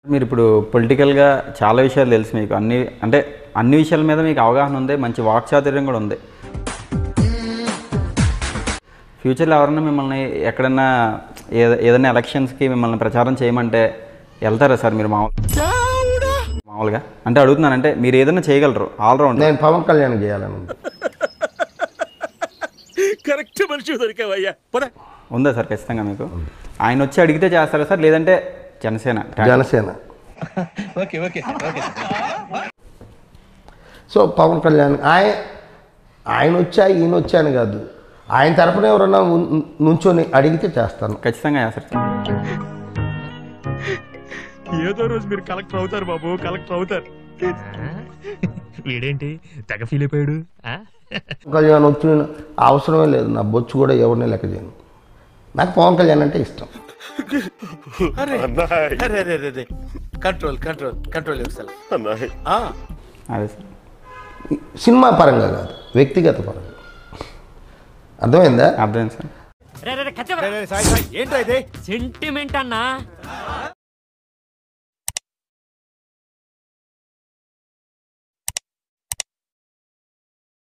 మీరు ఇప్పుడు పొలిటికల్గా చాలా విషయాలు తెలుసు మీకు అన్ని అంటే అన్ని విషయాల మీద మీకు అవగాహన ఉంది మంచి వాక్చాతుర్యం కూడా ఉంది ఫ్యూచర్లో ఎవరైనా మిమ్మల్ని ఎక్కడైనా ఏద- ఏదైనా ఎలక్షన్స్కి మిమ్మల్ని ప్రచారం చేయమంటే వెళ్తారా సార్ మీరు మామూలు మామూలుగా అంటే అడుగుతున్నాను అంటే మీరు ఏదైనా చేయగలరు ఆల్రౌండ్ నేను పవన్ కళ్యాణ్ చేయాలని ఉంది. కరెక్ట్ మనిషి దొరికావయ్యా పద ఉందా సార్ ఖచ్చితంగా మీకు ఆయన వచ్చి అడిగితే చేస్తారా సార్ లేదంటే జనసేన జనసేన సో పవన్ కళ్యాణ్ ఆయన ఆయన వచ్చా ఈయన వచ్చా అని కాదు ఆయన తరపున ఎవరన్నా ఉన్- నుంచొని అడిగితే చేస్తాను ఖచ్చితంగా చేస్తారు ఏదో రోజు మీరు కలెక్టర్ అవుతారు బాబు కలెక్టర్ అవుతారు వీడేంటి తెగ ఫీల్ అయిపోయాడు ఆ? పవన్ కళ్యాణ్ వచ్చి అవసరమే లేదు నా బొచ్చు కూడా ఎవరిని లెక్క చేయను నాకు పవన్ కళ్యాణ్ అంటే ఇష్టం కంట్రోల్ కంట్రోల్ కంట్రోల్ యువర్ అదే సార్ సినిమా పరంగా కాదు వ్యక్తిగత పరంగా అర్థమైందా అర్థమైంది సార్ సెంటిమెంట్ అన్నా